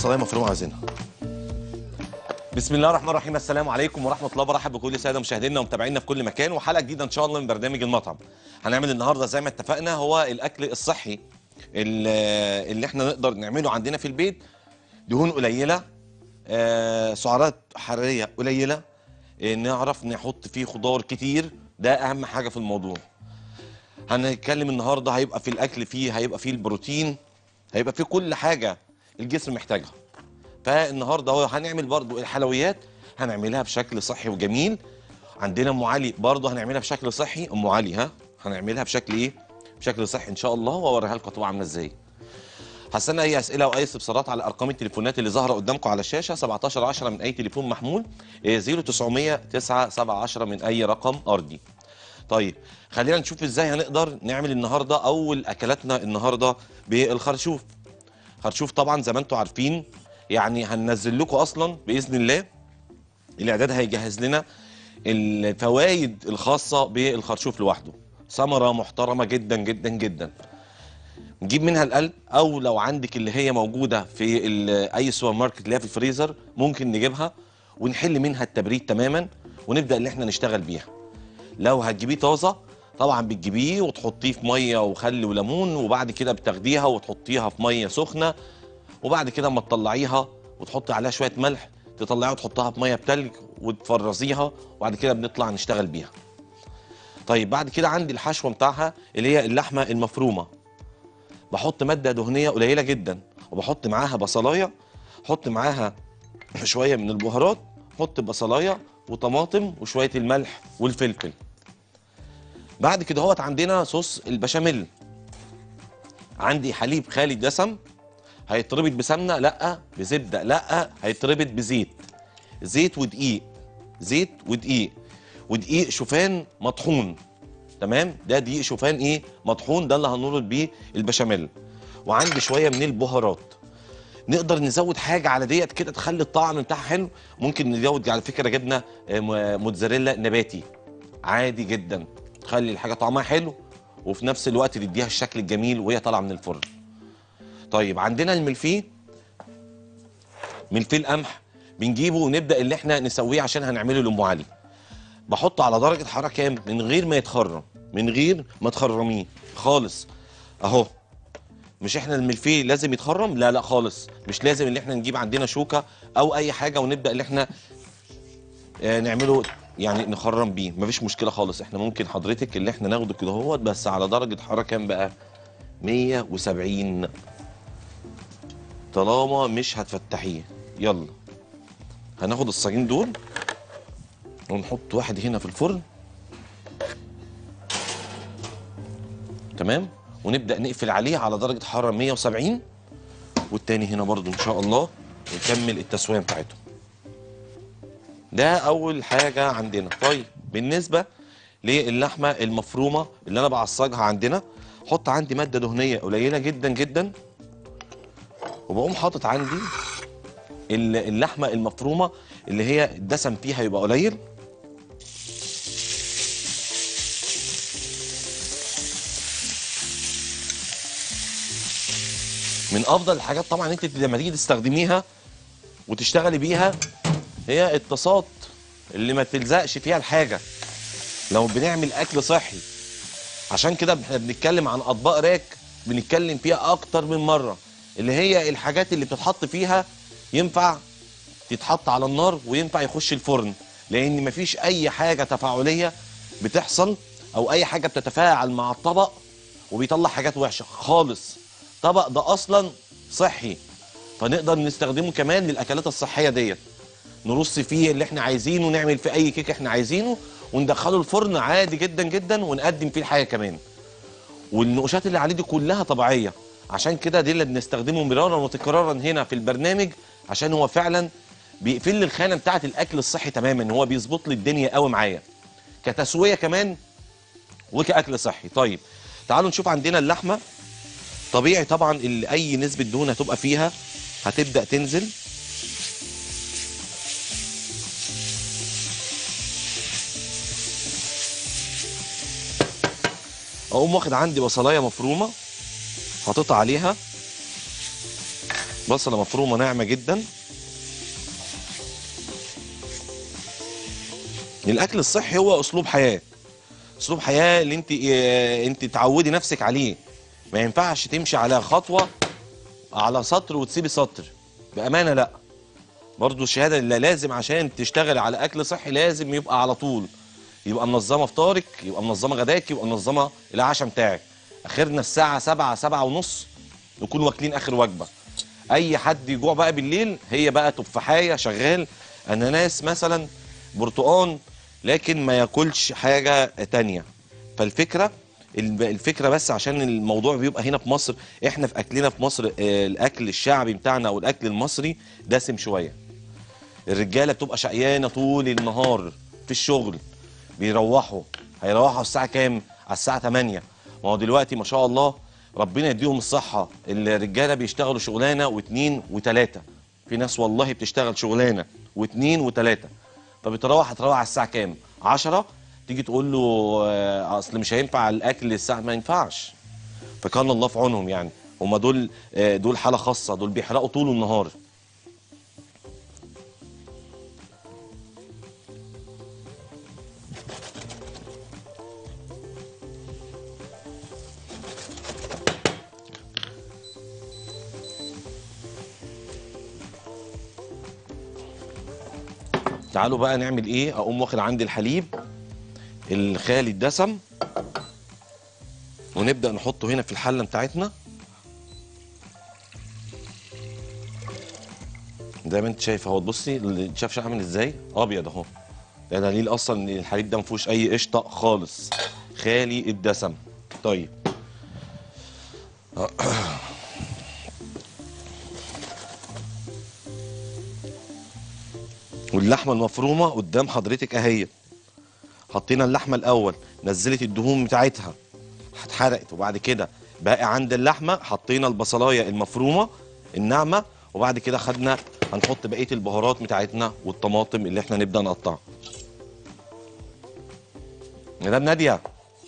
بصلايه مفرومه عايزينها بسم الله الرحمن الرحيم السلام عليكم ورحمه الله برحب بكل الساده مشاهدينا ومتابعينا في كل مكان وحلقه جديده ان شاء الله من برنامج المطعم هنعمل النهارده زي ما اتفقنا هو الاكل الصحي اللي اللي احنا نقدر نعمله عندنا في البيت دهون قليله آه، سعرات حراريه قليله آه، نعرف نحط فيه خضار كتير ده اهم حاجه في الموضوع هنتكلم النهارده هيبقى في الاكل فيه هيبقى فيه البروتين هيبقى فيه كل حاجه الجسم محتاجها فالنهارده هو هنعمل برضو الحلويات هنعملها بشكل صحي وجميل عندنا ام علي برضو هنعملها بشكل صحي ام علي ها هنعملها بشكل ايه بشكل صحي ان شاء الله واوريها لكم هتبقى عامله ازاي هستنى اي اسئله واي استفسارات على ارقام التليفونات اللي ظاهره قدامكم على الشاشه 17 10 من اي تليفون محمول إيه، 0900 9 7 10 من اي رقم ارضي طيب خلينا نشوف ازاي هنقدر نعمل النهارده اول اكلاتنا النهارده بالخرشوف خرشوف طبعا زي ما انتم عارفين يعني هننزل لكم اصلا باذن الله الاعداد هيجهز لنا الفوائد الخاصه بالخرشوف لوحده ثمره محترمه جدا جدا جدا نجيب منها القلب او لو عندك اللي هي موجوده في ال- اي سوبر ماركت اللي هي في الفريزر ممكن نجيبها ونحل منها التبريد تماما ونبدا ان احنا نشتغل بيها لو هتجيبيه طازه طبعا بتجيبيه وتحطيه في ميه وخل وليمون وبعد كده بتاخديها وتحطيها في ميه سخنه وبعد كده اما تطلعيها وتحطي عليها شويه ملح تطلعيها وتحطها في ميه بتلج وتفرزيها وبعد كده بنطلع نشتغل بيها طيب بعد كده عندي الحشوه بتاعها اللي هي اللحمه المفرومه بحط ماده دهنيه قليله جدا وبحط معاها بصلايه احط معاها شويه من البهارات احط بصلايه وطماطم وشويه الملح والفلفل بعد كده هوت عندنا صوص البشاميل عندي حليب خالي الدسم هيتربط بسمنه لا بزبده لا هيتربط بزيت زيت ودقيق زيت ودقيق ودقيق شوفان مطحون تمام ده دقيق شوفان ايه مطحون ده اللي هنربط بيه البشاميل وعندي شويه من البهارات نقدر نزود حاجه على ديت كده تخلي الطعم بتاعها حلو ممكن نزود على فكره جبنه آه، م- موتزاريلا نباتي عادي جدا تخلي الحاجه طعمها حلو وفي نفس الوقت تديها الشكل الجميل وهي طالعه من الفرن طيب عندنا الملفيه ملفيه القمح بنجيبه ونبدا اللي احنا نسويه عشان هنعمله لام علي بحطه على درجه حراره كام من غير ما يتخرم من غير ما تخرميه خالص اهو مش احنا الملفيه لازم يتخرم لا لا خالص مش لازم ان احنا نجيب عندنا شوكه او اي حاجه ونبدا ان احنا آه، نعمله يعني نخرم بيه مفيش مشكله خالص احنا ممكن حضرتك اللي احنا ناخده كده هو بس على درجه حراره كام بقى 170 طالما مش هتفتحيه يلا هناخد الصاجين دول ونحط واحد هنا في الفرن تمام ونبدا نقفل عليه على درجه حراره 170 والتاني هنا برضو ان شاء الله ونكمل التسويه بتاعتهم ده اول حاجه عندنا طيب بالنسبه للحمه المفرومه اللي انا بعصجها عندنا حط عندي ماده دهنيه قليله جدا جدا وبقوم حاطط عندي ال- اللحمه المفرومه اللي هي الدسم فيها يبقى قليل من افضل الحاجات طبعا انت لما تيجي تستخدميها وتشتغلي بيها هي الطاسات اللي ما تلزقش فيها الحاجه لو بنعمل اكل صحي عشان كده احنا بنتكلم عن اطباق راك بنتكلم فيها اكتر من مره اللي هي الحاجات اللي بتتحط فيها ينفع تتحط على النار وينفع يخش الفرن لان مفيش اي حاجه تفاعليه بتحصل او اي حاجه بتتفاعل مع الطبق وبيطلع حاجات وحشه خالص طبق ده اصلا صحي فنقدر نستخدمه كمان للاكلات الصحيه ديت نرص فيه اللي احنا عايزينه نعمل فيه اي كيك احنا عايزينه وندخله الفرن عادي جدا جدا ونقدم فيه الحاجه كمان والنقوشات اللي عليه دي كلها طبيعيه عشان كده دي اللي بنستخدمه مرارا وتكرارا هنا في البرنامج عشان هو فعلا بيقفل لي الخانه بتاعه الاكل الصحي تماما هو بيظبط لي الدنيا قوي معايا كتسويه كمان وكاكل صحي طيب تعالوا نشوف عندنا اللحمه طبيعي طبعا اللي اي نسبه دهون هتبقى فيها هتبدا تنزل اقوم واخد عندي بصلايه مفرومه حاططها عليها بصله مفرومه ناعمه جدا الاكل الصحي هو اسلوب حياه اسلوب حياه اللي انت اه انت تعودي نفسك عليه ما ينفعش تمشي على خطوه على سطر وتسيبي سطر بامانه لا برضو الشهاده اللي لازم عشان تشتغل على اكل صحي لازم يبقى على طول يبقى منظمه فطارك يبقى منظمه غداك يبقى منظمه العشاء بتاعك اخرنا الساعه 7 7 ونص نكون واكلين اخر وجبه اي حد يجوع بقى بالليل هي بقى تفاحيه شغال اناناس مثلا برتقان لكن ما ياكلش حاجه تانية فالفكره الب- الفكره بس عشان الموضوع بيبقى هنا في مصر احنا في اكلنا في مصر آه، الاكل الشعبي بتاعنا او الاكل المصري دسم شويه الرجاله بتبقى شقيانه طول النهار في الشغل بيروحوا هيروحوا على الساعه كام على الساعه 8 ما هو دلوقتي ما شاء الله ربنا يديهم الصحه الرجاله بيشتغلوا شغلانه واثنين وثلاثه في ناس والله بتشتغل شغلانه واثنين وثلاثه فبتروح هتروح على الساعه كام 10 تيجي تقول له آه، اصل مش هينفع الاكل الساعه ما ينفعش فكان الله في عونهم يعني هم دول آه، دول حاله خاصه دول بيحرقوا طول النهار تعالوا بقى نعمل ايه اقوم واخد عندي الحليب الخالي الدسم ونبدا نحطه هنا في الحله بتاعتنا زي ما انت شايف اهو بصي اللي شاف عامل ازاي ابيض اهو ده دليل اصلا ان الحليب ده ما فيهوش اي قشطه خالص خالي الدسم طيب واللحمه المفرومه قدام حضرتك اهي حطينا اللحمه الاول نزلت الدهون بتاعتها اتحرقت وبعد كده باقي عند اللحمه حطينا البصلايه المفرومه الناعمه وبعد كده خدنا هنحط بقيه البهارات بتاعتنا والطماطم اللي احنا نبدا نقطعها مدام ناديه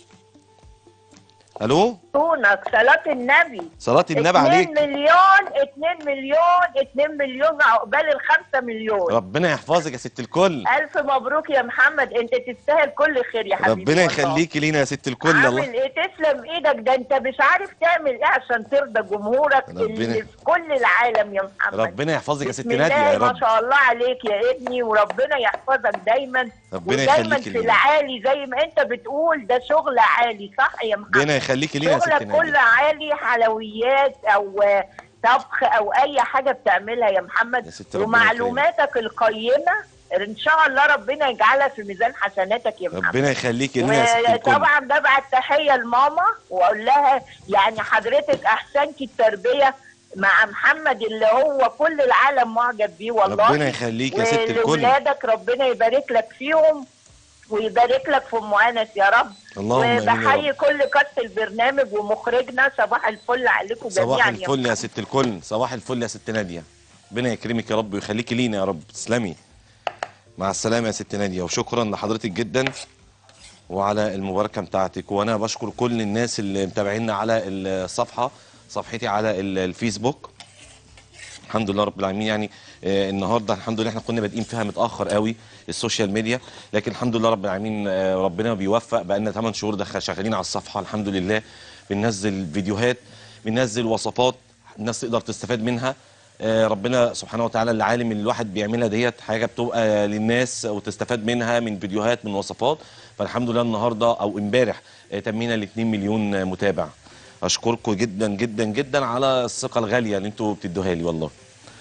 الو دونك صلاة النبي صلاه النبي 2 عليك مليون 2 مليون 2 مليون عقبال الخمسة مليون ربنا يحفظك يا ست الكل ألف مبروك يا محمد أنت تستاهل كل خير يا حبيبي ربنا والله. يخليكي لينا يا ست الكل الله عامل ايه تسلم ايدك ده انت مش عارف تعمل ايه عشان ترضى جمهورك ربنا- اللي في كل العالم يا محمد ربنا يحفظك يا ست بسم ناديه الله يا ما رب شاء الله عليك يا ابني وربنا يحفظك دايما ربنا ودايما يخليك في لينا. العالي زي ما انت بتقول ده شغل عالي صح يا محمد ربنا يخليكي لينا يا ست شغلك كله ناديه عالي حلويات او طبخ او اي حاجه بتعملها يا محمد يا ست ربنا ومعلوماتك القيمه ان شاء الله ربنا يجعلها في ميزان حسناتك يا محمد ربنا يخليكي لينا يا ست الكل وطبعا ببعت تحيه لماما واقول لها يعني حضرتك احسنتي التربيه مع محمد اللي هو كل العالم معجب بيه والله ربنا يخليك يا ست الكل ولولادك ربنا يبارك لك فيهم ويبارك لك في ام انس يا رب اللهم امين يا وبحيي رب كل كاست البرنامج ومخرجنا صباح الفل عليكم جميعا صباح يا الفل يا ست الكل صباح الفل يا ست ناديه ربنا يكرمك يا رب ويخليكي لينا يا رب تسلمي مع السلامه يا ست ناديه وشكرا لحضرتك جدا وعلى المباركه بتاعتك وانا بشكر كل الناس اللي متابعينا على الصفحه صفحتي على ال- الفيسبوك الحمد لله رب العالمين يعني آه النهارده الحمد لله احنا كنا بادئين فيها متاخر قوي السوشيال ميديا لكن الحمد لله رب العالمين آه ربنا بيوفق بقالنا 8 شهور دخل شغالين على الصفحه الحمد لله بننزل فيديوهات بننزل وصفات الناس تقدر تستفاد منها آه ربنا سبحانه وتعالى اللي عالم اللي الواحد بيعملها ديت حاجه بتبقى للناس وتستفاد منها من فيديوهات من وصفات فالحمد لله النهارده او امبارح آه تمينا ل 2 مليون آه، متابع اشكركم جدا جدا جدا على الثقه الغاليه اللي انتوا بتدوها لي والله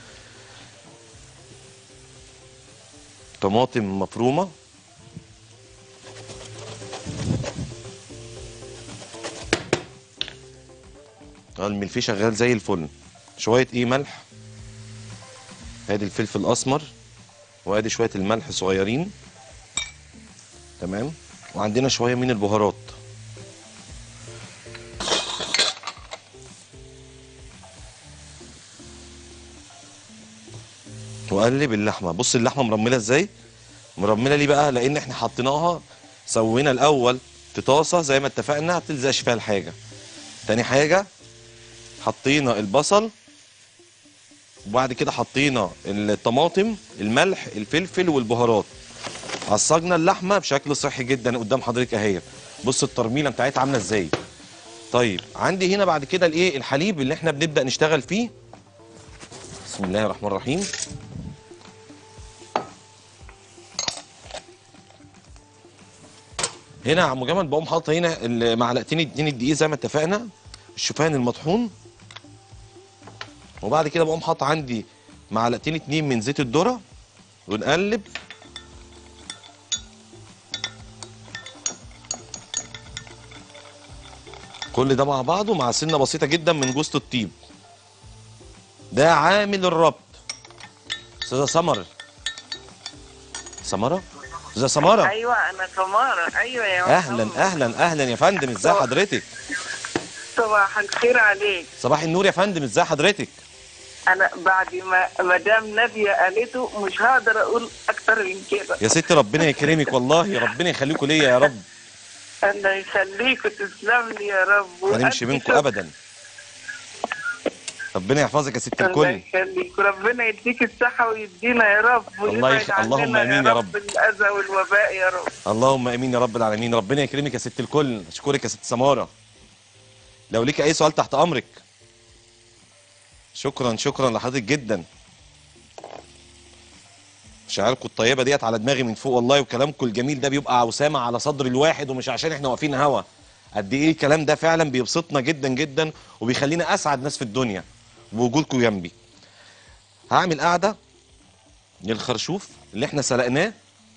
طماطم مفرومه اه الملفيه شغال زي الفل شويه ايه ملح ادي الفلفل الاسمر وادي شويه الملح صغيرين تمام وعندنا شويه من البهارات واقلب اللحمه بص اللحمه مرمله ازاي مرمله ليه بقى لان احنا حطيناها سوينا الاول في طاسه زي ما اتفقنا ما بتلزقش فيها الحاجه تاني حاجه حطينا البصل وبعد كده حطينا الطماطم الملح الفلفل والبهارات عصجنا اللحمه بشكل صحي جدا قدام حضرتك اهي بص الترميله بتاعتها عامله ازاي طيب عندي هنا بعد كده الايه الحليب اللي احنا بنبدا نشتغل فيه بسم الله الرحمن الرحيم هنا يا عم جمال بقوم حاطط هنا المعلقتين اتنين الدقيق زي ما اتفقنا الشوفان المطحون وبعد كده بقوم حاطط عندي معلقتين اتنين من زيت الذره ونقلب كل ده مع بعضه مع سنه بسيطه جدا من جوز الطيب ده عامل الربط استاذه سمر سمره استاذه سمره ايوه انا سماره ايوه يا محمد. اهلا اهلا اهلا يا فندم ازي حضرتك صباح الخير عليك صباح النور يا فندم ازي حضرتك انا بعد ما مدام ناديه قالته مش هقدر اقول اكتر من كده يا ست ربنا يكرمك والله ربنا يخليكم ليا يا رب الله يخليك وتسلم لي يا رب ما نمشي وألف منكم شكر. ابدا ربنا يحفظك يا ست الله الكل يخليك وربنا يديك الصحه ويدينا يا رب الله يخ- ويبعد اللهم عننا آمين يا رب. الاذى والوباء يا رب اللهم امين يا رب العالمين ربنا يكرمك يا ست الكل اشكرك يا ست سماره لو ليك اي سؤال تحت امرك شكرا شكرا لحضرتك جدا شعاركم الطيبه ديت على دماغي من فوق والله وكلامكم الجميل ده بيبقى عوسامه على صدر الواحد ومش عشان احنا واقفين هوا قد ايه الكلام ده فعلا بيبسطنا جدا جدا وبيخلينا اسعد ناس في الدنيا بوجودكم جنبي هعمل قعده للخرشوف اللي احنا سلقناه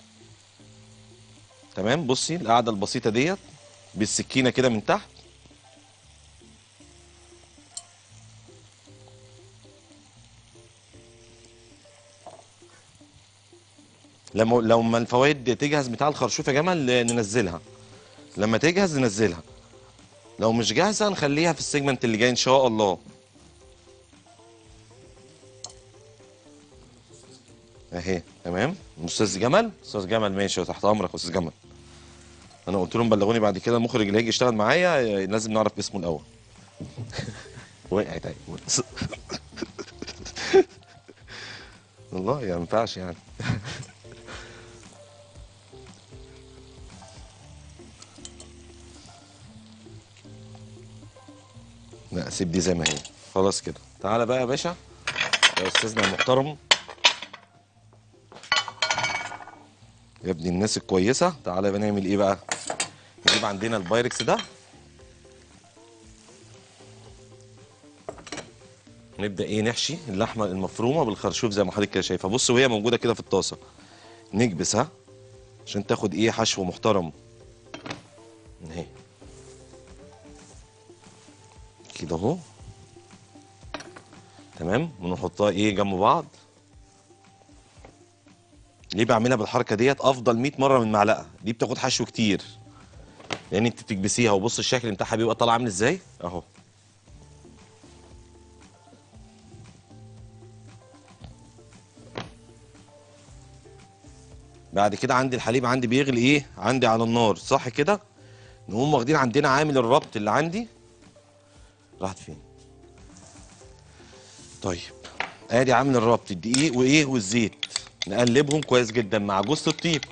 تمام بصي القعده البسيطه ديت بالسكينه كده من تحت لما لو ما الفوائد تجهز بتاع الخرشوف يا جمال ننزلها لما تجهز ننزلها لو مش جاهزه نخليها في السيجمنت اللي جاي ان شاء الله اهي تمام استاذ جمال استاذ جمال ماشي تحت امرك يا استاذ جمال انا قلت لهم بلغوني بعد كده المخرج اللي هيجي يشتغل معايا لازم نعرف اسمه الاول وقعت اهي والله يعني ما ينفعش يعني لا سيب دي زي ما هي خلاص كده تعالى بقى يا باشا يا استاذنا المحترم يا ابني الناس الكويسه تعالى بقى نعمل ايه بقى نجيب عندنا البايركس ده نبدا ايه نحشي اللحمه المفرومه بالخرشوف زي ما حضرتك كده شايفه بص وهي موجوده كده في الطاسه نكبسها عشان تاخد ايه حشو محترم اهي كده اهو تمام ونحطها ايه جنب بعض ليه بعملها بالحركه ديت افضل 100 مره من معلقه دي بتاخد حشو كتير لان انت بتكبسيها وبص الشكل بتاعها بيبقى طالع عامل ازاي اهو بعد كده عندي الحليب عندي بيغلي ايه عندي على النار صح كده نقوم واخدين عندنا عامل الربط اللي عندي راحت فين طيب ادي عامل الربط الدقيق وايه والزيت نقلبهم كويس جدا مع جوز الطيب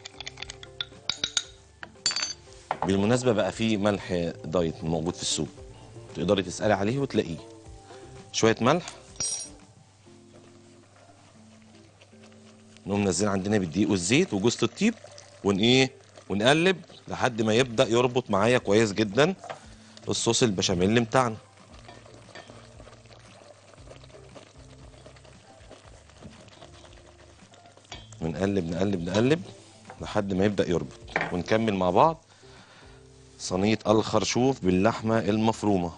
بالمناسبه بقى في ملح دايت موجود في السوق تقدري تسالي عليه وتلاقيه شويه ملح نقوم نازلين عندنا بالدقيق والزيت وجوز الطيب ون ايه ونقلب لحد ما يبدا يربط معايا كويس جدا الصوص البشاميل بتاعنا ونقلب نقلب نقلب لحد ما يبدا يربط ونكمل مع بعض صينيه الخرشوف باللحمه المفرومه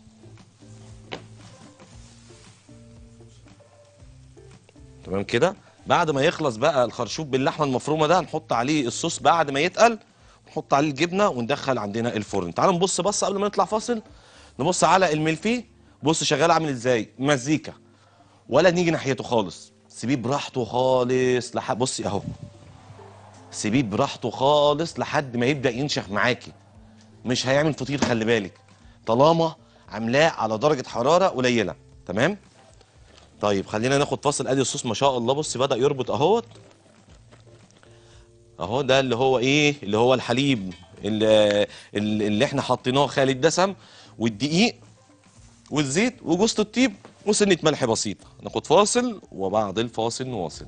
تمام كده بعد ما يخلص بقى الخرشوف باللحمه المفرومه ده نحط عليه الصوص بعد ما يتقل نحط عليه الجبنه وندخل عندنا الفرن تعالوا نبص بص قبل ما نطلع فاصل نبص على الملفيه بص شغال عامل ازاي مزيكا ولا نيجي ناحيته خالص سيبيه براحته خالص لحد بصي اهو سيبيه براحته خالص لحد ما يبدا ينشف معاكي مش هيعمل فطير خلي بالك طالما عاملاه على درجه حراره قليله تمام طيب خلينا ناخد فاصل ادي الصوص ما شاء الله بص بدا يربط اهوت اهو ده اللي هو ايه اللي هو الحليب اللي, اللي احنا حطيناه خالي الدسم والدقيق والزيت وجوز الطيب وسنه ملح بسيطه ناخد فاصل وبعد الفاصل نواصل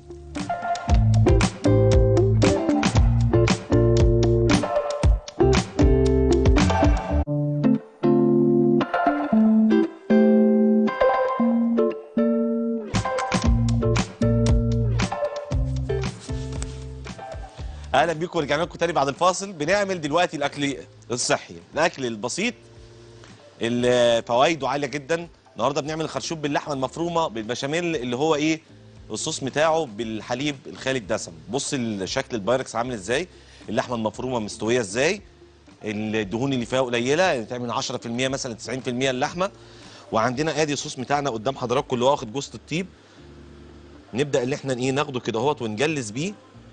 اهلا بيكم ورجعنا لكم تاني بعد الفاصل بنعمل دلوقتي الاكل الصحي الاكل البسيط اللي فوائده عاليه جدا النهارده بنعمل الخرشوف باللحمه المفرومه بالبشاميل اللي هو ايه الصوص بتاعه بالحليب الخالي الدسم بص الشكل البايركس عامل ازاي اللحمه المفرومه مستويه ازاي الدهون اللي فيها قليله يعني تعمل 10% مثلا 90% اللحمه وعندنا ادي الصوص بتاعنا قدام حضراتكم اللي هو واخد جوز الطيب نبدا اللي احنا ايه ناخده كده اهوت ونجلس بيه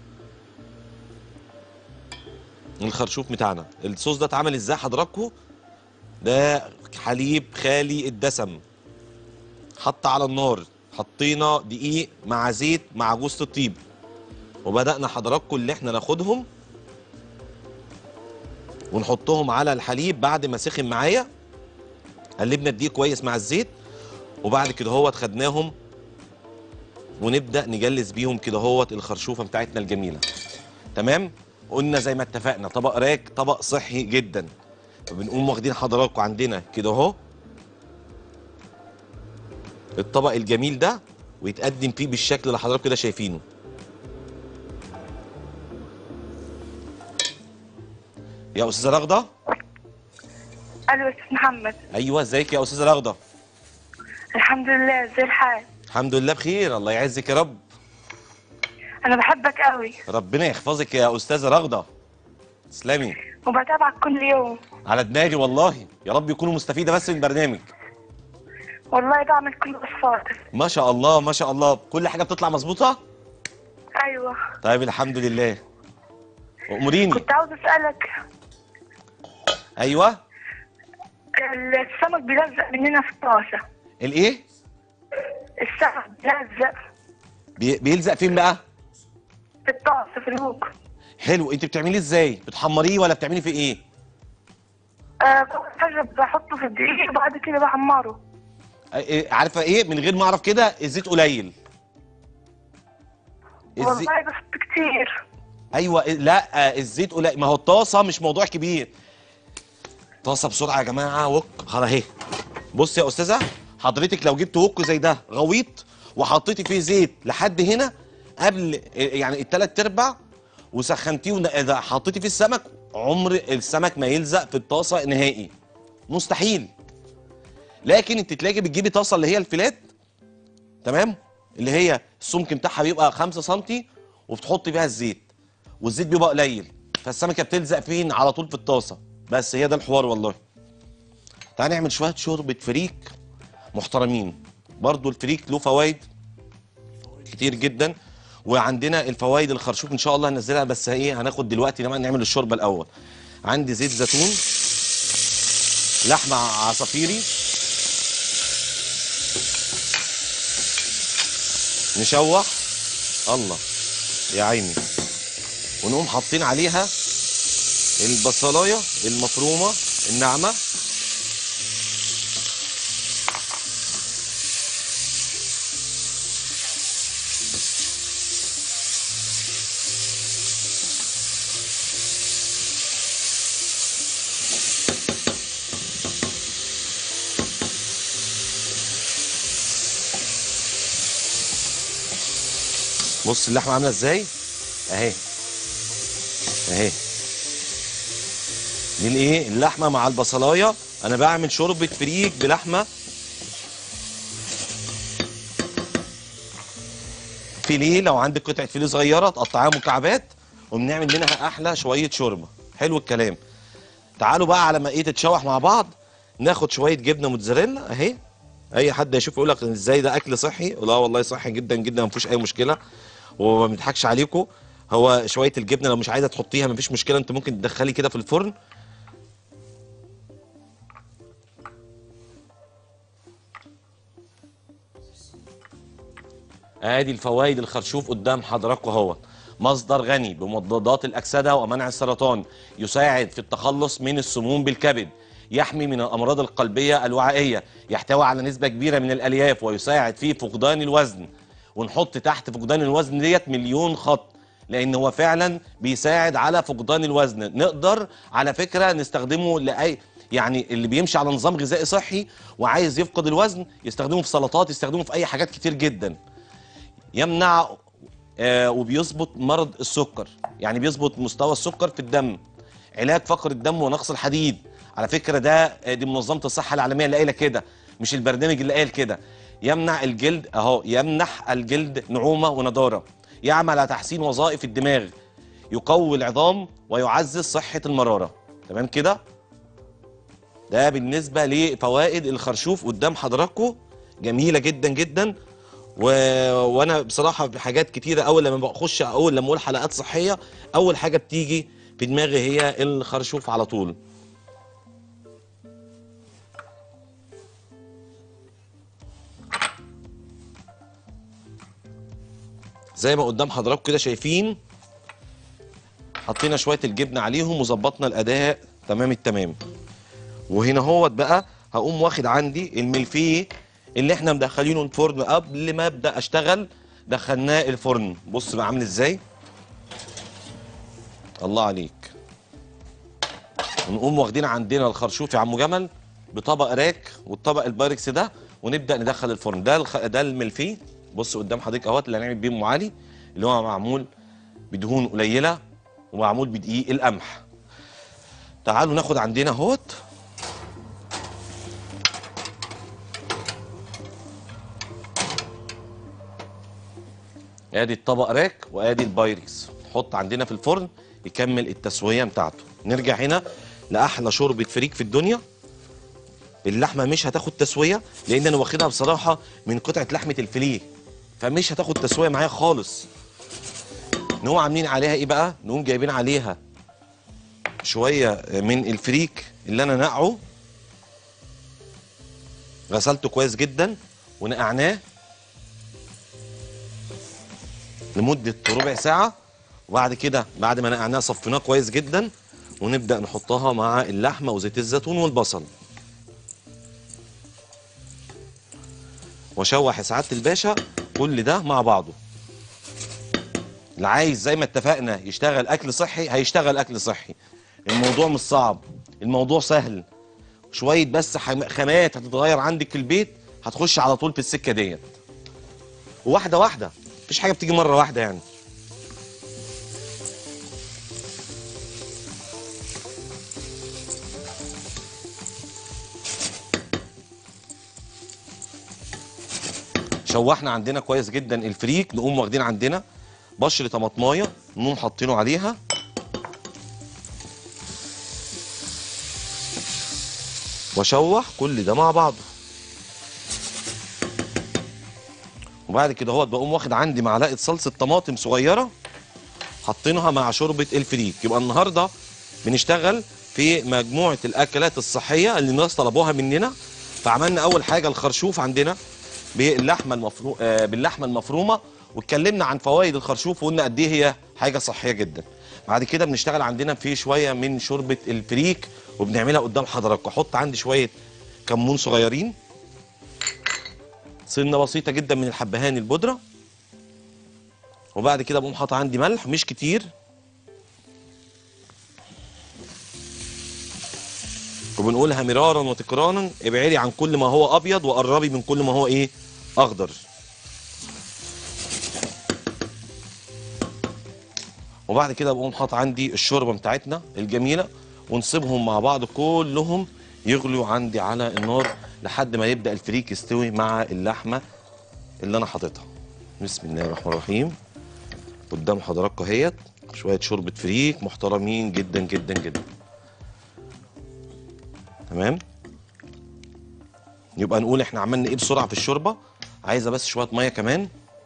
الخرشوف بتاعنا الصوص ده اتعمل ازاي حضراتكم ده حليب خالي الدسم حط على النار حطينا دقيق مع زيت مع جوز الطيب وبدأنا حضراتكم اللي احنا ناخدهم ونحطهم على الحليب بعد ما سخن معايا قلبنا الدقيق كويس مع الزيت وبعد كده هوت خدناهم ونبدأ نجلس بيهم كده هوت الخرشوفة بتاعتنا الجميلة تمام قلنا زي ما اتفقنا طبق راك طبق صحي جدا فبنقوم واخدين حضراتكم عندنا كده اهو الطبق الجميل ده ويتقدم فيه بالشكل اللي حضراتكم كده شايفينه يا استاذه رغده الو استاذ محمد ايوه ازيك يا استاذه رغده الحمد لله ازي الحال الحمد لله بخير الله يعزك يا رب انا بحبك قوي ربنا يحفظك يا استاذه رغده تسلمي وبتابعك كل يوم على دماغي والله يا رب يكونوا مستفيده بس من البرنامج والله بعمل كل وصفاتك ما شاء الله ما شاء الله كل حاجه بتطلع مظبوطه ايوه طيب الحمد لله اموريني كنت عاوز اسالك ايوه السمك بيلزق مننا في الطاسه الايه السمك بيلزق بي... بيلزق فين بقى في الطاسه في الهوك حلو انت بتعمليه ازاي بتحمريه ولا بتعمليه في ايه آه كل حاجه بحطه في الدقيق وبعد كده بحمره إيه- عارفه ايه من غير ما اعرف كده الزيت قليل الزيت والله بحط كتير ايوه إيه- لا آه، الزيت قليل ما هو الطاسه مش موضوع كبير طاسه بسرعه يا جماعه وك خلاص اهي بص يا استاذه حضرتك لو جبت وك زي ده غويط وحطيتي فيه زيت لحد هنا قبل إيه، يعني التلات ارباع وسخنتيه ون- إذا حطيتي فيه السمك عمر السمك ما يلزق في الطاسه نهائي مستحيل لكن انت تلاقي بتجيبي طاسه اللي هي الفيلات تمام اللي هي السمك بتاعها بيبقى 5 سم وبتحطي فيها الزيت والزيت بيبقى قليل فالسمكه بتلزق فين على طول في الطاسه بس هي ده الحوار والله تعال نعمل شويه شوربه فريك محترمين برضو الفريك له فوائد كتير جدا وعندنا الفوائد الخرشوف ان شاء الله هنزلها بس ايه هناخد دلوقتي لما نعمل الشوربه الاول عندي زيت زيتون لحمه عصافيري نشوح الله يا عيني ونقوم حاطين عليها البصلايه المفرومه الناعمه بص اللحمه عامله ازاي اهي اهي دي الايه اللحمه مع البصلايه انا بعمل شوربه فريك بلحمه فيليه لو عندك قطعه فيليه صغيره تقطعيها مكعبات وبنعمل منها احلى شويه شوربه حلو الكلام تعالوا بقى على ما ايه تتشوح مع بعض ناخد شويه جبنه موتزاريلا اهي اي حد يشوف يقول لك ازاي ده اكل صحي لا والله صحي جدا جدا ما فيهوش اي مشكله وما بنضحكش عليكم هو شويه الجبنه لو مش عايزه تحطيها مفيش مشكله انت ممكن تدخلي كده في الفرن ادي الفوائد الخرشوف قدام حضراتكم اهوت مصدر غني بمضادات الاكسده ومنع السرطان يساعد في التخلص من السموم بالكبد يحمي من الامراض القلبيه الوعائيه يحتوي على نسبه كبيره من الالياف ويساعد في فقدان الوزن ونحط تحت فقدان الوزن ديت مليون خط لان هو فعلا بيساعد على فقدان الوزن نقدر على فكره نستخدمه لاي يعني اللي بيمشي على نظام غذائي صحي وعايز يفقد الوزن يستخدمه في سلطات يستخدمه في اي حاجات كتير جدا يمنع آه وبيظبط مرض السكر يعني بيظبط مستوى السكر في الدم علاج فقر الدم ونقص الحديد على فكره ده آه، دي منظمه الصحه العالميه اللي قايله كده مش البرنامج اللي قايل كده يمنع الجلد اهو يمنح الجلد نعومه ونضاره يعمل على تحسين وظائف الدماغ يقوي العظام ويعزز صحه المراره تمام كده ده بالنسبه لفوائد الخرشوف قدام حضراتكم جميله جدا جدا و... وانا بصراحه في حاجات كتيره اول لما بخش اول لما اقول حلقات صحيه اول حاجه بتيجي في دماغي هي الخرشوف على طول زي ما قدام حضراتكم كده شايفين حطينا شويه الجبنه عليهم وظبطنا الاداء تمام التمام وهنا هوت بقى هقوم واخد عندي الملفيه اللي احنا مدخلينه الفرن قبل ما ابدا اشتغل دخلناه الفرن بص بقى عامل ازاي الله عليك ونقوم واخدين عندنا الخرشوف يا عمو جمل بطبق راك والطبق البايركس ده ونبدا ندخل الفرن ده الخ... ده الملفيه بص قدام حضرتك اهوت اللي هنعمل بيه ام علي اللي هو معمول بدهون قليله ومعمول بدقيق القمح تعالوا ناخد عندنا اهوت ادي الطبق راك وادي البايركس نحط عندنا في الفرن يكمل التسويه بتاعته نرجع هنا لاحلى شوربه فريك في الدنيا اللحمه مش هتاخد تسويه لان انا واخدها بصراحه من قطعه لحمه الفيليه فمش هتاخد تسويه معايا خالص نقوم عاملين عليها ايه بقى نقوم جايبين عليها شويه من الفريك اللي انا نقعه غسلته كويس جدا ونقعناه لمده ربع ساعه وبعد كده بعد ما نقعناه صفيناه كويس جدا ونبدا نحطها مع اللحمه وزيت الزيتون والبصل واشوح يا سعاده الباشا كل ده مع بعضه اللي عايز زي ما اتفقنا يشتغل اكل صحي هيشتغل اكل صحي الموضوع مش صعب الموضوع سهل شويه بس حم- خامات هتتغير عندك في البيت هتخش على طول في السكه ديت وواحده واحده مفيش حاجه بتيجي مره واحده يعني شوحنا عندنا كويس جدا الفريك نقوم واخدين عندنا بشر طماطمايه نقوم حاطينه عليها واشوح كل ده مع بعضه وبعد كده هو بقوم واخد عندي معلقه صلصه طماطم صغيره حاطينها مع شوربه الفريك يبقى النهارده بنشتغل في مجموعه الاكلات الصحيه اللي الناس طلبوها مننا فعملنا اول حاجه الخرشوف عندنا باللحمه المفرو... آه، باللحمه المفرومه واتكلمنا عن فوائد الخرشوف وقلنا قد ايه هي حاجه صحيه جدا بعد كده بنشتغل عندنا في شويه من شوربه الفريك وبنعملها قدام حضراتكم احط عندي شويه كمون صغيرين سنه بسيطه جدا من الحبهان البودره وبعد كده بقوم حاطط عندي ملح مش كتير وبنقولها مرارا وتكرارا ابعدي عن كل ما هو ابيض وقربي من كل ما هو ايه اخضر وبعد كده بقوم حاطط عندي الشوربه بتاعتنا الجميله ونسيبهم مع بعض كلهم يغلوا عندي على النار لحد ما يبدا الفريك يستوي مع اللحمه اللي انا حاططها بسم الله الرحمن الرحيم قدام حضراتكم اهيت شويه شوربه فريك محترمين جدا جدا جدا تمام يبقى نقول احنا عملنا ايه بسرعه في الشوربه عايزه بس شويه ميه كمان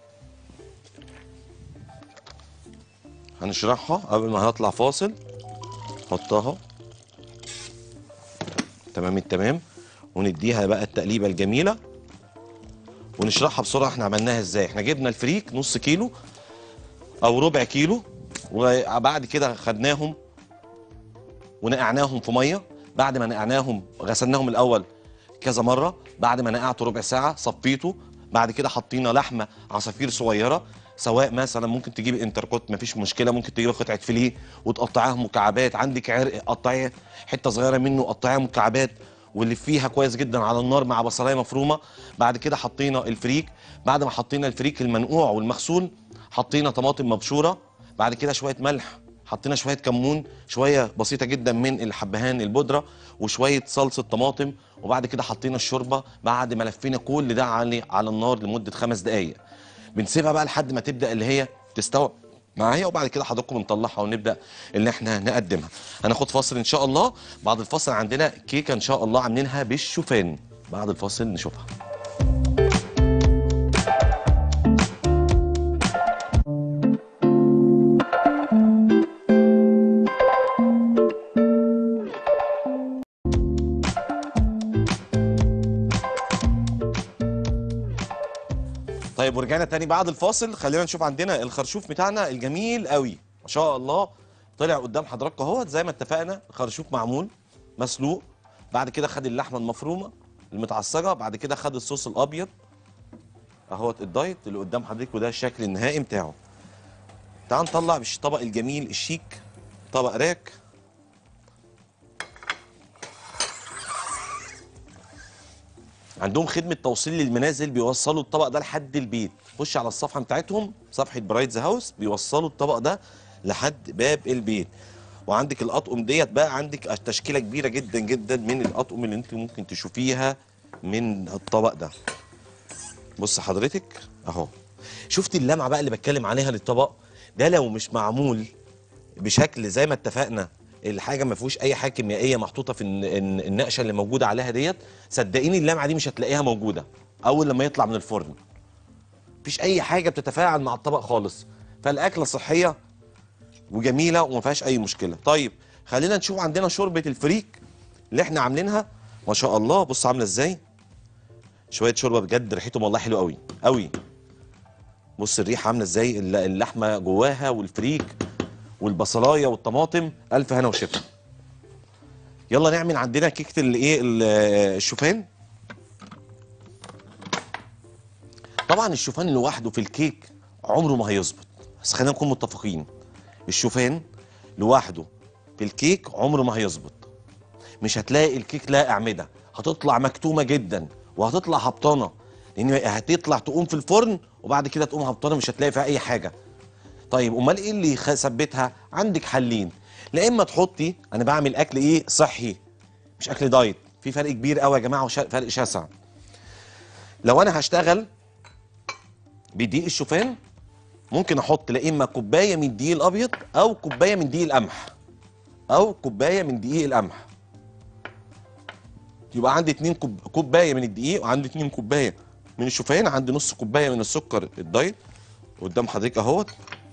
هنشرحها قبل ما هنطلع فاصل نحطها تمام التمام ونديها بقى التقليبه الجميله ونشرحها بسرعه احنا عملناها ازاي احنا جبنا الفريك نص كيلو او ربع كيلو وبعد كده خدناهم ونقعناهم في ميه بعد ما نقعناهم غسلناهم الاول كذا مره بعد ما نقعته ربع ساعه صفيته بعد كده حطينا لحمه عصافير صغيره سواء مثلا ممكن تجيبي انتركوت مفيش مشكله ممكن تجيبي قطعه فيليه وتقطعيها مكعبات عندك عرق قطعيه حته صغيره منه قطعيها مكعبات واللي فيها كويس جدا على النار مع بصلايه مفرومه بعد كده حطينا الفريك بعد ما حطينا الفريك المنقوع والمغسول حطينا طماطم مبشوره بعد كده شويه ملح حطينا شويه كمون شويه بسيطه جدا من الحبهان البودره وشويه صلصه طماطم وبعد كده حطينا الشوربه بعد ما لفينا كل ده على على النار لمده خمس دقائق بنسيبها بقى لحد ما تبدا اللي هي تستوي معايا وبعد كده حضراتكم نطلعها ونبدا اللي احنا نقدمها هناخد فاصل ان شاء الله بعد الفاصل عندنا كيكه ان شاء الله عاملينها بالشوفان بعد الفاصل نشوفها طيب ورجعنا تاني بعد الفاصل خلينا نشوف عندنا الخرشوف بتاعنا الجميل قوي ما شاء الله طلع قدام حضراتكم اهوت زي ما اتفقنا الخرشوف معمول مسلوق بعد كده خد اللحمه المفرومه المتعصجه بعد كده خد الصوص الابيض اهوت الدايت اللي قدام حضرتك وده الشكل النهائي بتاعه تعال نطلع بالطبق الجميل الشيك طبق راك عندهم خدمة توصيل للمنازل بيوصلوا الطبق ده لحد البيت خش على الصفحة بتاعتهم صفحة برايتز هاوس بيوصلوا الطبق ده لحد باب البيت وعندك الأطقم ديت بقى عندك تشكيلة كبيرة جدا جدا من الأطقم اللي انت ممكن تشوفيها من الطبق ده بص حضرتك اهو شفتي اللمعة بقى اللي بتكلم عليها للطبق ده لو مش معمول بشكل زي ما اتفقنا الحاجه ما فيهوش اي حاجه كيميائيه محطوطه في الن- الن- النقشه اللي موجوده عليها ديت صدقيني اللمعه دي مش هتلاقيها موجوده اول لما يطلع من الفرن مفيش اي حاجه بتتفاعل مع الطبق خالص فالاكله صحيه وجميله وما فيهاش اي مشكله طيب خلينا نشوف عندنا شوربه الفريك اللي احنا عاملينها ما شاء الله بص عامله ازاي شويه شوربه بجد ريحتهم والله حلو قوي قوي بص الريحه عامله ازاي الل- اللحمه جواها والفريك والبصلايه والطماطم الف هنا وشفا يلا نعمل عندنا كيكه الايه ال- الشوفان طبعا الشوفان لوحده في الكيك عمره ما هيظبط بس خلينا نكون متفقين الشوفان لوحده في الكيك عمره ما هيظبط مش هتلاقي الكيك لها اعمده هتطلع مكتومه جدا وهتطلع هبطانه لان هتطلع تقوم في الفرن وبعد كده تقوم هبطانه مش هتلاقي فيها اي حاجه طيب امال ايه اللي يخ- يثبتها عندك حلين لا اما تحطي انا بعمل اكل ايه صحي مش اكل دايت في فرق كبير قوي يا جماعه وش- فرق شاسع لو انا هشتغل بدقيق الشوفان ممكن احط لا اما كوبايه من الدقيق الابيض او كوبايه من دقيق القمح او كوبايه من دقيق القمح يبقى عندي اتنين كوب... كوبايه من الدقيق وعندي اتنين كوبايه من الشوفان عندي نص كوبايه من السكر الدايت قدام حضرتك اهوت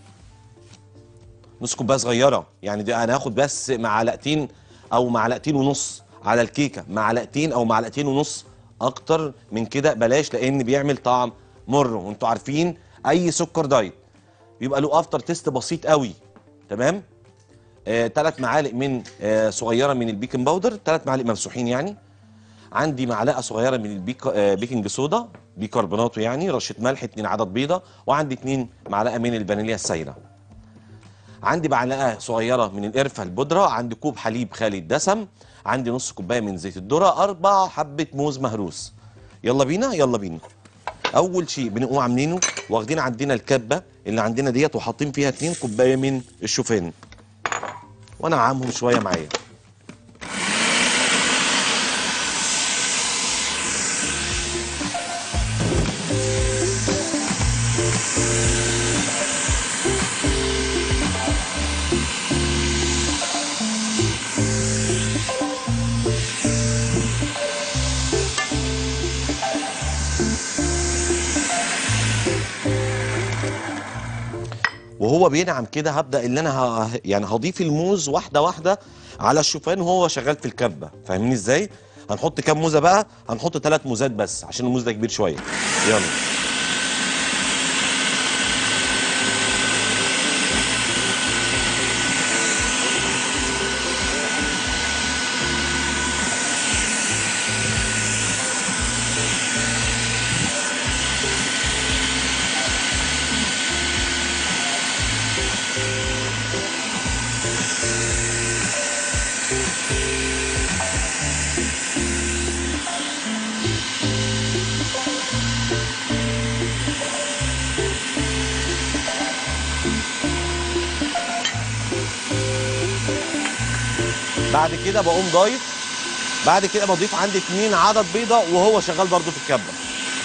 نص كوبايه صغيره يعني دي انا هاخد بس معلقتين او معلقتين ونص على الكيكه معلقتين او معلقتين ونص اكتر من كده بلاش لان بيعمل طعم مر وانتوا عارفين اي سكر دايت بيبقى له افتر تيست بسيط قوي تمام ثلاث معالق من آه صغيره من البيكنج باودر ثلاث معالق ممسوحين يعني عندي معلقه صغيره من البيك آه بيكنج صودا بيكربوناتو يعني رشه ملح اتنين عدد بيضه وعندي اتنين معلقه من الفانيليا السايله عندي معلقه صغيره من القرفه البودره عندي كوب حليب خالي الدسم عندي نص كوبايه من زيت الذره اربع حبه موز مهروس يلا بينا يلا بينا اول شيء بنقوم عاملينه واخدين عندنا الكبه اللي عندنا ديت وحاطين فيها اتنين كوبايه من الشوفان وانا عامهم شويه معايا وهو بينعم كده هبدا ان انا ه... يعني هضيف الموز واحده واحده على الشوفان وهو شغال في الكبه فاهمين ازاي هنحط كام موزه بقى هنحط ثلاث موزات بس عشان الموز ده كبير شويه يلا بعد كده بقوم ضايف بعد كده بضيف عندي اتنين عدد بيضه وهو شغال برضو في الكبه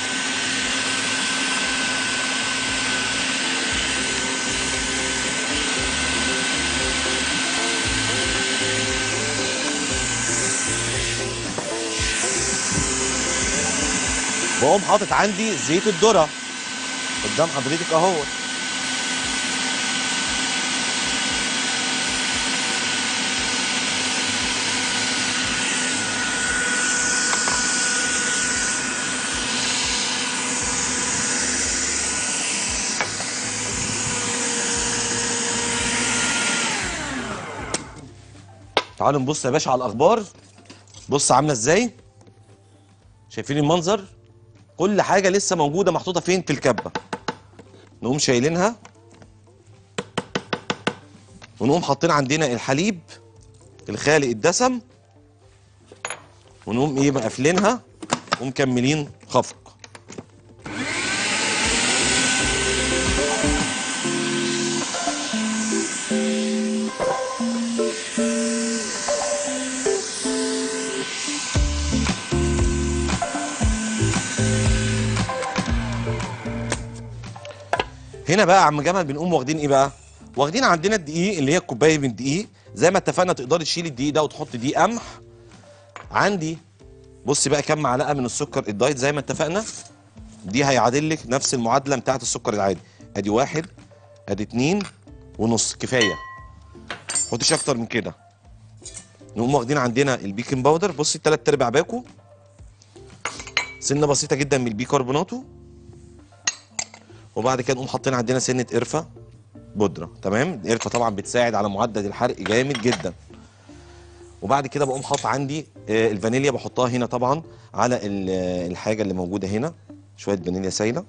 بقوم حاطط عندي زيت الذره قدام حضرتك اهو تعالوا نبص يا باشا على الاخبار بص عامله ازاي شايفين المنظر كل حاجه لسه موجوده محطوطه فين في الكبه نقوم شايلينها ونقوم حاطين عندنا الحليب الخالي الدسم ونقوم ايه مقفلينها ومكملين خفق هنا بقى يا عم جمال بنقوم واخدين ايه بقى واخدين عندنا الدقيق اللي هي الكوبايه من الدقيق زي ما اتفقنا تقدري تشيلي الدقيق ده وتحط دقيق قمح عندي بص بقى كام معلقه من السكر الدايت زي ما اتفقنا دي هيعادل لك نفس المعادله بتاعه السكر العادي ادي واحد ادي اتنين ونص كفايه حطيش اكتر من كده نقوم واخدين عندنا البيكنج باودر بصي التلات ارباع باكو سنه بسيطه جدا من البيكربوناتو وبعد كده نقوم حاطين عندنا سنه قرفه بودره تمام القرفه طبعا بتساعد على معدل الحرق جامد جدا وبعد كده بقوم حاطط عندي آه، الفانيليا بحطها هنا طبعا على ال- آه، الحاجه اللي موجوده هنا شويه فانيليا سايله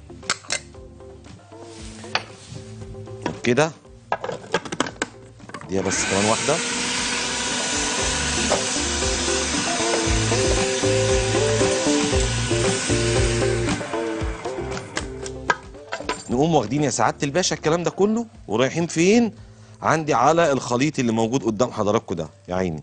كده دي بس كمان واحده نقوم واخدين يا سعاده الباشا الكلام ده كله ورايحين فين عندي على الخليط اللي موجود قدام حضراتكم ده يا عيني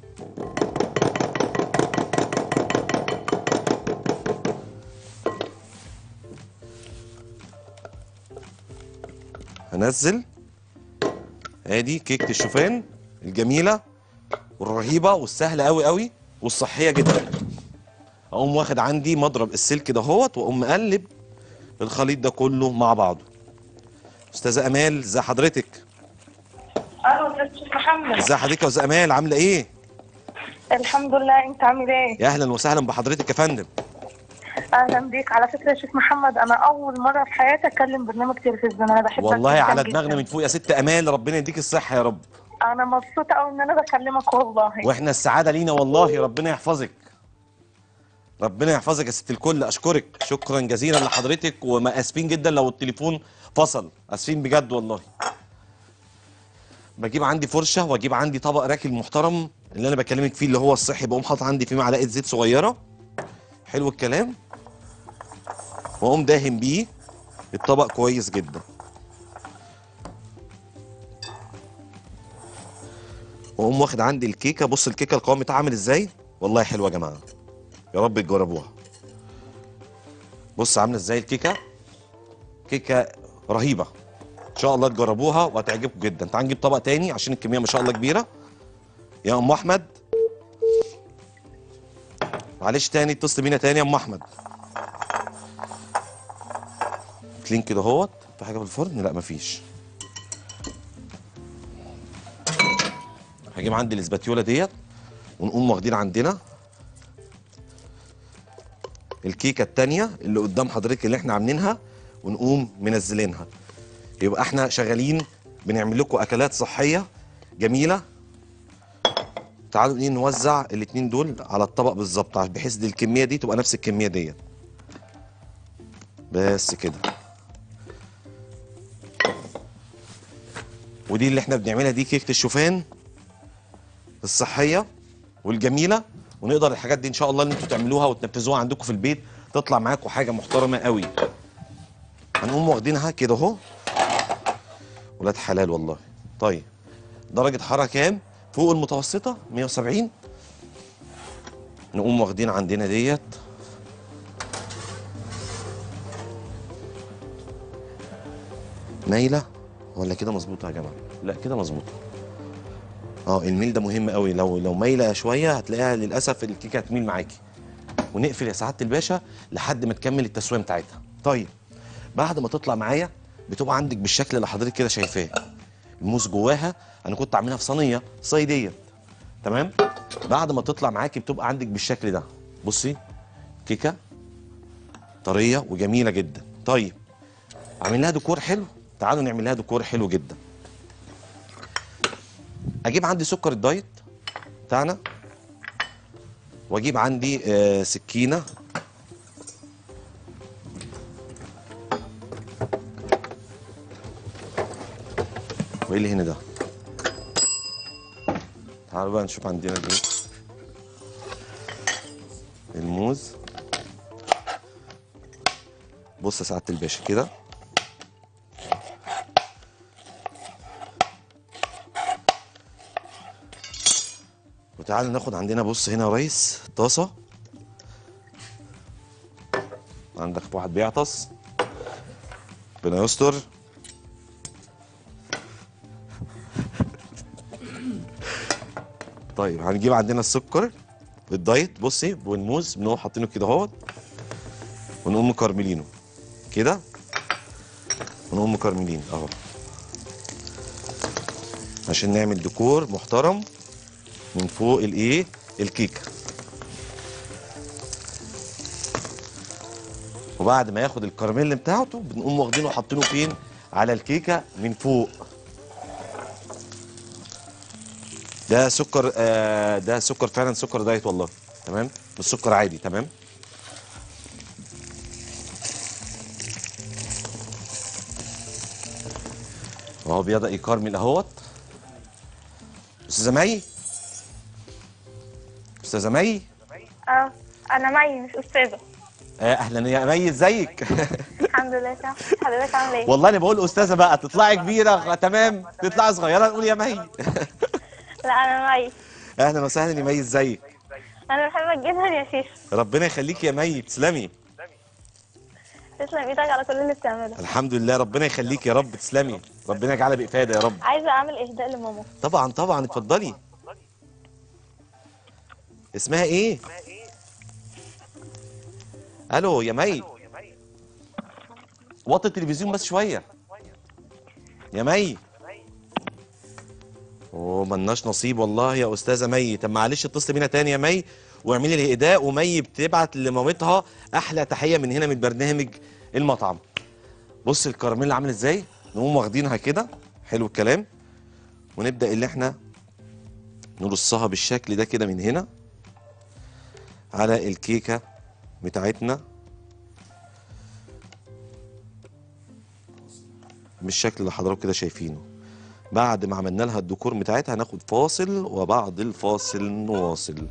هنزل ادي كيكه الشوفان الجميله والرهيبه والسهله قوي قوي والصحيه جدا اقوم واخد عندي مضرب السلك دهوت واقوم مقلب الخليط ده كله مع بعضه استاذه امال ازي حضرتك الو استاذ محمد ازي حضرتك يا استاذه امال عامله ايه الحمد لله انت عامل ايه يا اهلا وسهلا بحضرتك يا فندم اهلا بيك على فكره يا شيخ محمد انا اول مره في حياتي اتكلم برنامج تلفزيون انا بحبك والله جداً على جداً. دماغنا من فوق يا ست امال ربنا يديك الصحه يا رب انا مبسوطه قوي ان انا بكلمك والله واحنا السعاده لينا والله ربنا يحفظك ربنا يحفظك يا ست الكل اشكرك شكرا جزيلا لحضرتك وما اسفين جدا لو التليفون فصل اسفين بجد والله بجيب عندي فرشه واجيب عندي طبق راكل محترم اللي انا بكلمك فيه اللي هو الصحي بقوم حاطط عندي فيه معلقه زيت صغيره حلو الكلام واقوم داهن بيه الطبق كويس جدا واقوم واخد عندي الكيكه بص الكيكه القوام بتاعها عامل ازاي والله حلوه يا جماعه يا رب تجربوها بص عامله ازاي الكيكه كيكه رهيبه ان شاء الله تجربوها وهتعجبكم جدا تعال نجيب طبق تاني عشان الكميه ما شاء الله كبيره يا ام احمد معلش تاني اتصل بينا تاني يا ام احمد كلين كده اهوت في حاجه في الفرن لا مفيش هجيب عندي الاسباتيولا ديت ونقوم واخدين عندنا الكيكه التانية اللي قدام حضرتك اللي احنا عاملينها ونقوم منزلينها يبقى احنا شغالين بنعمل لكم اكلات صحيه جميله تعالوا ايه نوزع الاتنين دول على الطبق بالظبط بحيث دي الكميه دي تبقى نفس الكميه ديت بس كده ودي اللي احنا بنعملها دي كيكه الشوفان الصحيه والجميله ونقدر الحاجات دي ان شاء الله ان انتوا تعملوها وتنفذوها عندكم في البيت تطلع معاكم حاجه محترمه قوي هنقوم واخدينها كده اهو ولاد حلال والله طيب درجه حراره كام فوق المتوسطه 170 نقوم واخدين عندنا ديت مايله ولا كده مظبوطه يا جماعه لا كده مظبوطه اه الميل ده مهم قوي لو لو مايله شويه هتلاقيها للاسف الكيكه هتميل معاكي ونقفل يا سعاده الباشا لحد ما تكمل التسويه بتاعتها طيب بعد ما تطلع معايا بتبقى عندك بالشكل اللي حضرتك كده شايفاه الموز جواها انا كنت عاملها في صينيه صيديه تمام بعد ما تطلع معاكي بتبقى عندك بالشكل ده بصي كيكه طريه وجميله جدا طيب عامل لها ديكور حلو تعالوا نعمل لها ديكور حلو جدا اجيب عندي سكر الدايت بتاعنا واجيب عندي آه سكينه وايه اللي هنا ده تعالوا بقى نشوف عندنا دي الموز بص يا سعاده الباشا كده وتعالى ناخد عندنا بص هنا يا ريس طاسه عندك واحد بيعطس ربنا يستر طيب هنجيب عندنا السكر الدايت بصي والموز بنقوم حاطينه كده اهوت ونقوم مكرملينه كده ونقوم مكرملين اهو عشان نعمل ديكور محترم من فوق الايه الكيكه وبعد ما ياخد الكراميل بتاعته بنقوم واخدينه وحاطينه فين على الكيكه من فوق ده سكر آه ده سكر فعلا سكر دايت والله تمام مش سكر عادي تمام وهو بيبدا يكرمل اهوت استاذه مي استاذه مي اه انا معي مش استاذه آه اهلا يا مي ازيك الحمد لله تمام حضرتك عامل ايه والله انا بقول استاذه بقى تطلعي كبيره تمام تطلعي صغيره نقول يا مي لا انا معي اهلا وسهلا يا مي ازيك انا بحبك جدا يا شيخ ربنا يخليك يا مي تسلمي تسلم ايدك على كل اللي بتعمله الحمد لله ربنا يخليك يا رب تسلمي ربنا يجعلها بإفادة يا رب عايزه اعمل اهداء لماما طبعا طبعا اتفضلي اسمها ايه الو يا مي وطي التلفزيون بس شويه يا مي اوه ملناش نصيب والله يا استاذه مي طب معلش اتصلي بينا تاني يا مي واعملي لي اهداء ومي بتبعت لمامتها احلى تحيه من هنا من برنامج المطعم بص الكراميل عامل ازاي نقوم واخدينها كده حلو الكلام ونبدا اللي احنا نرصها بالشكل ده كده من هنا على الكيكه بتاعتنا بالشكل اللي حضراتكم كده شايفينه بعد ما عملنا لها الديكور بتاعتها هناخد فاصل وبعد الفاصل نواصل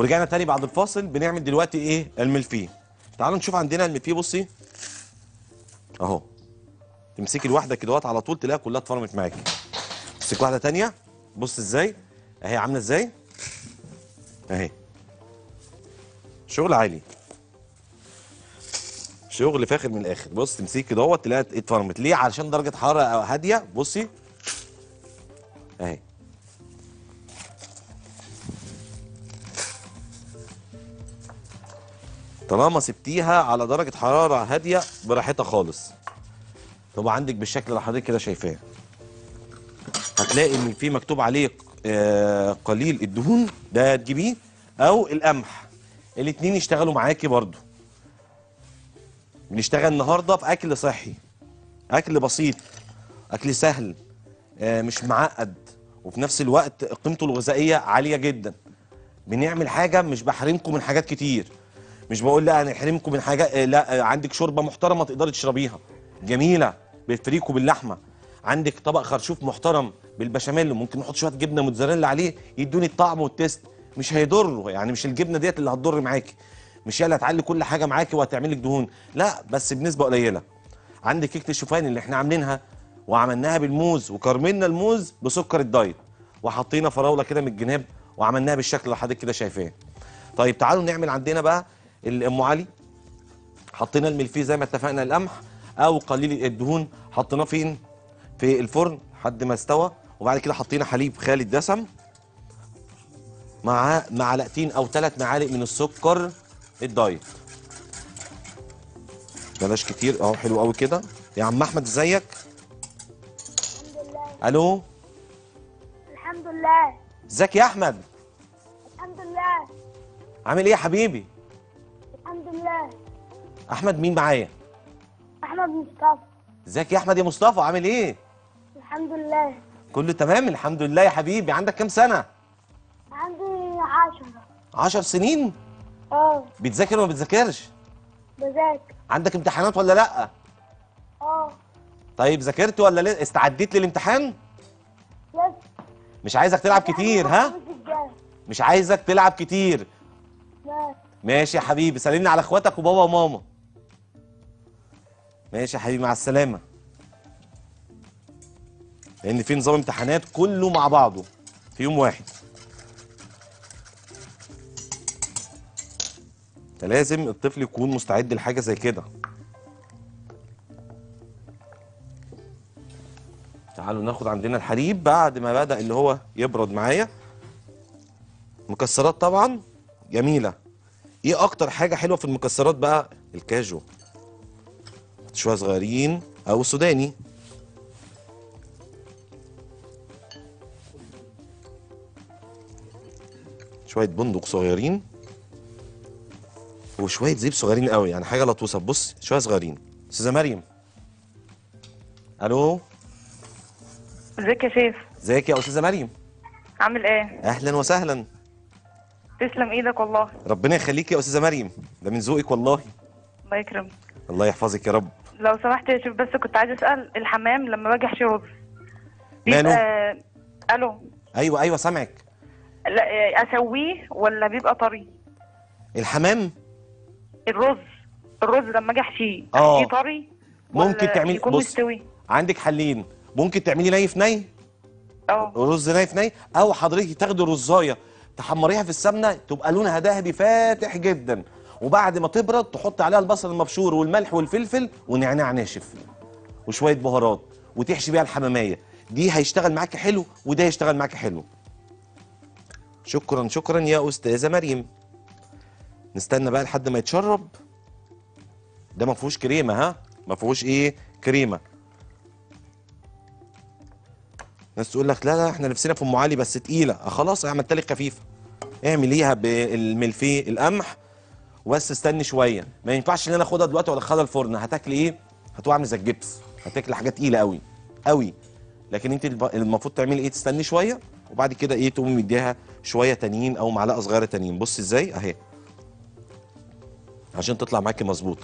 ورجعنا تاني بعد الفاصل بنعمل دلوقتي ايه الملفيه تعالوا نشوف عندنا الملفيه بصي اهو تمسكي الواحده كده على طول تلاقيها كلها اتفرمت معاكي امسك واحده تانية بص ازاي اهي عامله ازاي اهي شغل عالي شغل فاخر من الاخر بص تمسكي كده اهوت تلاقيها اتفرمت ليه علشان درجه حراره هاديه بصي اهي طالما سبتيها على درجه حراره هاديه براحتها خالص تبقى عندك بالشكل اللي حضرتك كده شايفاه هتلاقي ان في مكتوب عليه آه، قليل الدهون ده تجيبيه او القمح الاتنين يشتغلوا معاكي برضو بنشتغل النهارده في اكل صحي اكل بسيط اكل سهل آه، مش معقد وفي نفس الوقت قيمته الغذائيه عاليه جدا بنعمل حاجه مش بحرمكم من حاجات كتير مش بقول لا هنحرمكم من حاجه آه، لا آه، عندك شوربه محترمه تقدري تشربيها جميله بالفريك وباللحمه عندك طبق خرشوف محترم بالبشاميل ممكن نحط شويه جبنه موتزاريلا عليه يدوني الطعم والتيست مش هيضره يعني مش الجبنه ديت اللي هتضر معاكي مش هي اللي هتعلي كل حاجه معاكي وهتعمل لك دهون لا بس بنسبه قليله عندك كيكه الشوفان اللي احنا عاملينها وعملناها بالموز وكرملنا الموز بسكر الدايت وحطينا فراوله كده من الجناب وعملناها بالشكل اللي حضرتك كده شايفاه طيب تعالوا نعمل عندنا بقى الام علي حطينا الملفيه زي ما اتفقنا القمح او قليل الدهون حطيناه فين في الفرن لحد ما استوى وبعد كده حطينا حليب خالي الدسم مع معلقتين او ثلاث معالق من السكر الدايت بلاش كتير اهو حلو قوي كده يا عم احمد ازيك الحمد لله الو الحمد لله ازيك يا احمد الحمد لله عامل ايه يا حبيبي الحمد لله احمد مين معايا احمد مصطفى ازيك يا احمد يا مصطفى عامل ايه الحمد لله كله تمام الحمد لله يا حبيبي عندك كام سنه عندي عشرة عشر سنين اه بتذاكر ولا ما بتذاكرش بذاكر عندك امتحانات ولا لا اه طيب ذاكرت ولا لسه استعديت للامتحان لسه مش عايزك تلعب كتير ها الخميس الجاي. مش عايزك تلعب كتير ماشي ماشي يا حبيبي سلمني على اخواتك وبابا وماما ماشي يا حبيبي مع السلامه لان في نظام امتحانات كله مع بعضه في يوم واحد فلازم الطفل يكون مستعد لحاجه زي كده تعالوا ناخد عندنا الحليب بعد ما بدأ اللي هو يبرد معايا مكسرات طبعا جميله ايه اكتر حاجه حلوه في المكسرات بقى الكاجو شويه صغيرين او سوداني شويه بندق صغيرين وشويه زيت صغيرين قوي يعني حاجه لا توصف بص شويه صغيرين استاذه مريم الو ازيك يا شيف ازيك يا استاذه مريم عامل ايه اهلا وسهلا تسلم ايدك والله ربنا يخليك يا استاذه مريم ده من ذوقك والله الله يكرمك الله يحفظك يا رب لو سمحت يا شيف بس كنت عايز اسال الحمام لما باجي احشي رز ماله؟ بيبقى الو ايوه ايوه سامعك لا اسويه ولا بيبقى طري الحمام الرز الرز لما اجي احشيه آه. احشيه طري ولا ممكن تعملي- يكون بص. مستوي عندك حلين ممكن تعملي ني في ني اه رز ني في ني او حضرتك تاخدي الرزايه تحمريها في السمنه تبقى لونها ذهبي فاتح جدا وبعد ما تبرد تحط عليها البصل المبشور والملح والفلفل ونعناع ناشف وشويه بهارات وتحشي بيها الحماميه دي هيشتغل معاكي حلو وده هيشتغل معاكي حلو شكرا شكرا يا استاذه مريم نستنى بقى لحد ما يتشرب ده ما فيهوش كريمه ها ما فيهوش ايه كريمه ناس تقول لك لا لا احنا نفسنا في ام علي بس تقيله آه خلاص عملت لك خفيفه اعمليها بالملفيه القمح وبس استني شويه ما ينفعش ان انا اخدها دلوقتي وادخلها الفرن هتاكلي ايه هتبقى عامله زي الجبس هتاكلي حاجه تقيله قوي قوي لكن انت الب- المفروض تعملي ايه تستني شويه وبعد كده ايه تقومي مديها شويه تانيين او معلقه صغيره تانيين بص ازاي اهي عشان تطلع معاكي مظبوطه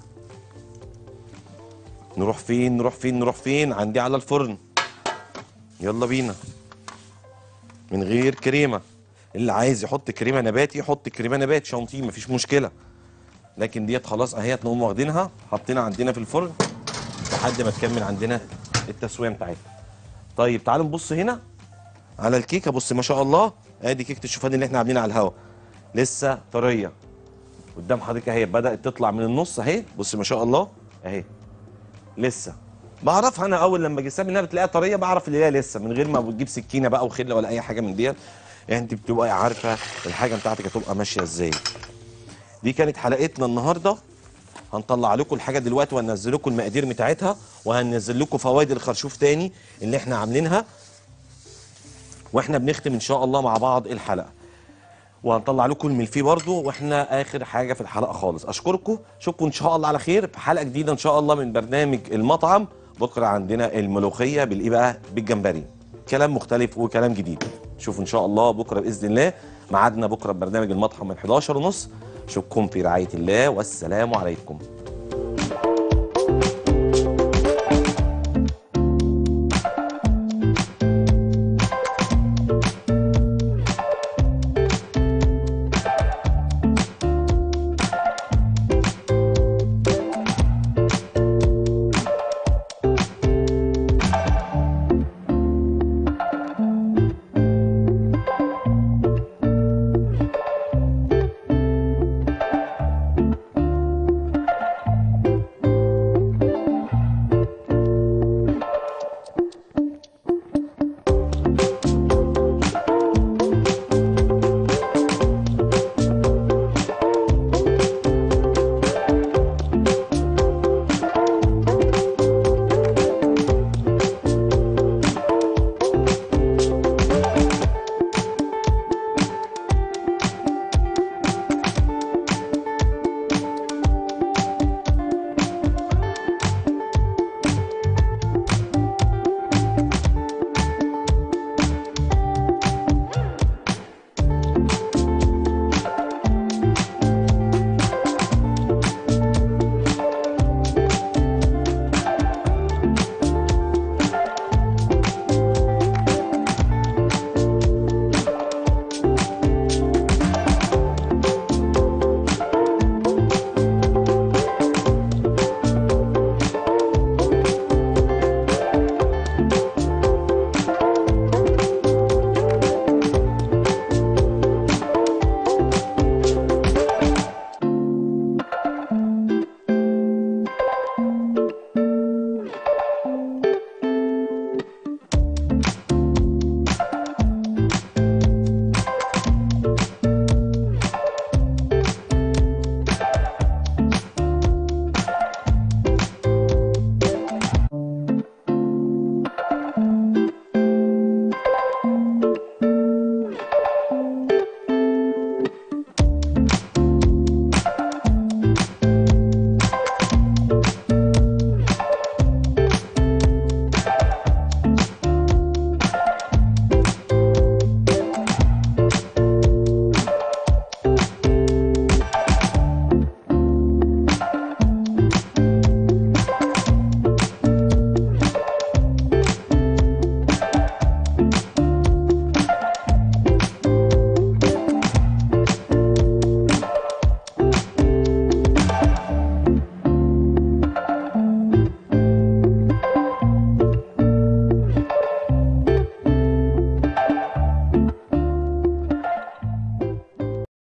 نروح فين نروح فين نروح فين عندي على الفرن يلا بينا من غير كريمه اللي عايز يحط كريمه نباتي يحط كريمه نبات شانتيه مفيش مشكله لكن ديت خلاص اهي نقوم واخدينها حاطينها عندنا في الفرن لحد ما تكمل عندنا التسويه بتاعتها طيب تعالوا نبص هنا على الكيكه بص ما شاء الله ادي كيكه الشوفان اللي احنا عاملينها على الهواء لسه طريه قدام حضرتك اهي بدات تطلع من النص اهي بص ما شاء الله اهي لسه بعرفها انا اول لما جسام انها بتلاقيها طريه بعرف اللي هي لسه من غير ما بتجيب سكينه بقى وخله ولا اي حاجه من ديت انت بتبقى عارفه الحاجه بتاعتك هتبقى ماشيه ازاي دي كانت حلقتنا النهارده هنطلع لكم الحاجه دلوقتي وهننزل لكم المقادير بتاعتها وهننزل لكم فوائد الخرشوف تاني اللي احنا عاملينها واحنا بنختم ان شاء الله مع بعض الحلقه وهنطلع لكم الملفي برضو واحنا اخر حاجه في الحلقه خالص اشكركم اشوفكم ان شاء الله على خير في حلقه جديده ان شاء الله من برنامج المطعم بكره عندنا الملوخيه بالايه بقى بالجمبري كلام مختلف وكلام جديد شوفوا ان شاء الله بكره باذن الله ميعادنا بكره ببرنامج المطعم من 11 ونص اشوفكم في رعايه الله والسلام عليكم